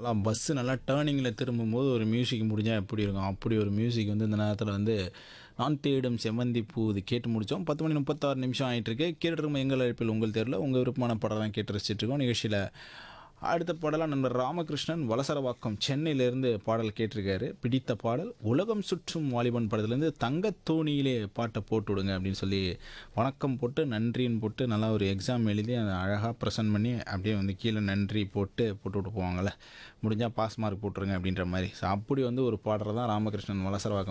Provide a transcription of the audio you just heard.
நல்லா பஸ்ஸு நல்லா டேர்னிங்கில் திரும்பும்போது ஒரு மியூசிக் முடிஞ்சால் எப்படி இருக்கும் அப்படி ஒரு மியூசிக் வந்து இந்த நேரத்தில் வந்து நான் தேடும் செம்மந்தி பூ இது கேட்டு முடித்தோம் பத்து மணி முப்பத்தாறு நிமிஷம் ஆகிட்டுருக்கு கேட்டுருக்கும் எங்கள் அழைப்பில் உங்கள் தேர்வில் உங்கள் விருப்பமான படம் தான் கேட்டு ரசிச்சிட்ருக்கோம் நிகழ்ச்சியில் அடுத்த பாடலாம் நண்பர் ராமகிருஷ்ணன் வலசரவாக்கம் சென்னையிலேருந்து பாடல் கேட்டிருக்காரு பிடித்த பாடல் உலகம் சுற்றும் வாலிபன் படத்துலேருந்து தங்கத்தோணியிலே பாட்டை போட்டு விடுங்க அப்படின்னு சொல்லி வணக்கம் போட்டு நன்றின்னு போட்டு நல்லா ஒரு எக்ஸாம் எழுதி அதை அழகாக ப்ரெசென்ட் பண்ணி அப்படியே வந்து கீழே நன்றி போட்டு போட்டு விட்டு போவாங்கள்ல முடிஞ்சால் பாஸ் மார்க் போட்டுருங்க அப்படின்ற மாதிரி ஸோ அப்படி வந்து ஒரு பாடல் தான் ராமகிருஷ்ணன் வலசரவாக்கம்